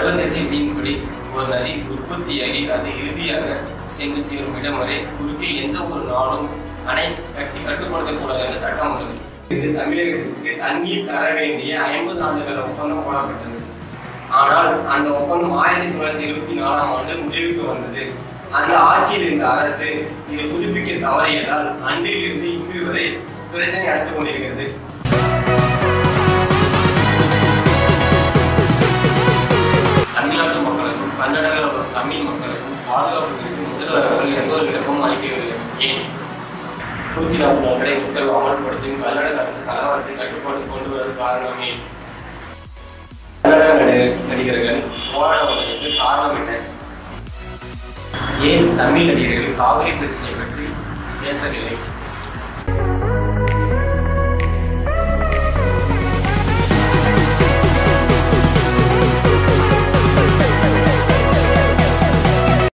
சர்வதேச விதியின்படி ஒரு நதி உற்பத்தியாகி அது இறுதியாக சென்று சேரும் இடம் வரை குறுக்கே எந்த ஒரு நாடும் அணை கட்டி கட்டுப்படுத்தக்கூடாது என்ற சட்டம் உள்ளது இது தமிழகத்திற்கு தண்ணீர் தர வேண்டிய ஐம்பது ஆண்டுகள் ஒப்பந்தம் போடப்பட்டது ஆனால் அந்த ஒப்பந்தம் ஆயிரத்தி தொள்ளாயிரத்தி இருபத்தி நாலாம் ஆண்டு முடிவுக்கு வந்தது அந்த ஆட்சியில் இருந்த அரசு இதை புதுப்பிக்க தவறியதால் அன்றிலிருந்து இன்று வரை பிரச்சனை நடந்து கொண்டிருக்கிறது தமிழ்நாட்டு மக்களுக்கும் கர்நாடக தமிழ் மக்களுக்கும் பாதுகாப்பு குறித்து முதல்வர்கள் எந்த ஒரு விளக்கமும் அளிக்கவில்லை ஏன் நூற்றி நாற்பது நாட்களை உத்தரவு அமல்படுத்தியும் கர்நாடக அரசு கலவரத்தை கட்டுப்பாடு கொண்டு வருவது காரணமே கன்னட நடி- நடிகர்கள் போராடுவதற்கு காரணம் என்ன ஏன் தமிழ் நடிகர்கள் காவிரி பிரச்சனை பற்றி பேசவில்லை